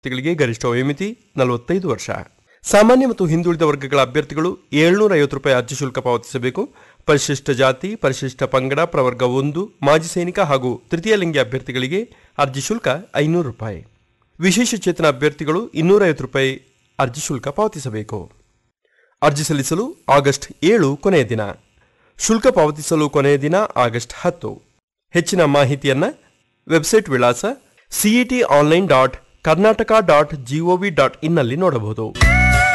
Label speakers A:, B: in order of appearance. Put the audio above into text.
A: ಅಭ್ಯರ್ಥಿಗಳಿಗೆ ಗರಿಷ್ಠ ವಯೋಮಿತಿ ನಲವತ್ತೈದು ವರ್ಷ ಸಾಮಾನ್ಯ ಮತ್ತು ಹಿಂದುಳಿದ ವರ್ಗಗಳ ಅಭ್ಯರ್ಥಿಗಳು ಏಳ್ನೂರ ಐವತ್ತು ರೂಪಾಯಿ ಅರ್ಜಿ ಶುಲ್ಕ ಪಾವತಿಸಬೇಕು ಪರಿಶಿಷ್ಟ ಜಾತಿ ಪರಿಶಿಷ್ಟ ಪಂಗಡ ಪ್ರವರ್ಗ ಒಂದು ಮಾಜಿ ಸೈನಿಕ ಹಾಗೂ ತೃತೀಯ ಲಿಂಗಿ ಅಭ್ಯರ್ಥಿಗಳಿಗೆ ಅರ್ಜಿ ಶುಲ್ಕ ಐನೂರು ರೂಪಾಯಿ ವಿಶೇಷ ಚೇತನ ಅಭ್ಯರ್ಥಿಗಳು ಇನ್ನೂರೈವತ್ತು ರೂಪಾಯಿ ಅರ್ಜಿ ಶುಲ್ಕ ಪಾವತಿಸಬೇಕು ಅರ್ಜಿ ಸಲ್ಲಿಸಲು ಆಗಸ್ಟ್ ಏಳು ಕೊನೆಯ ದಿನ ಶುಲ್ಕ ಪಾವತಿಸಲು ಕೊನೆಯ ದಿನ ಆಗಸ್ಟ್ ಹತ್ತು ಹೆಚ್ಚಿನ ಮಾಹಿತಿಯನ್ನ ವೆಬ್ಸೈಟ್ ವಿಳಾಸ CET online dot Karnataka dot G O V dot ಇನ್ನಲ್ಲಿ ನೋಡಬಹುದು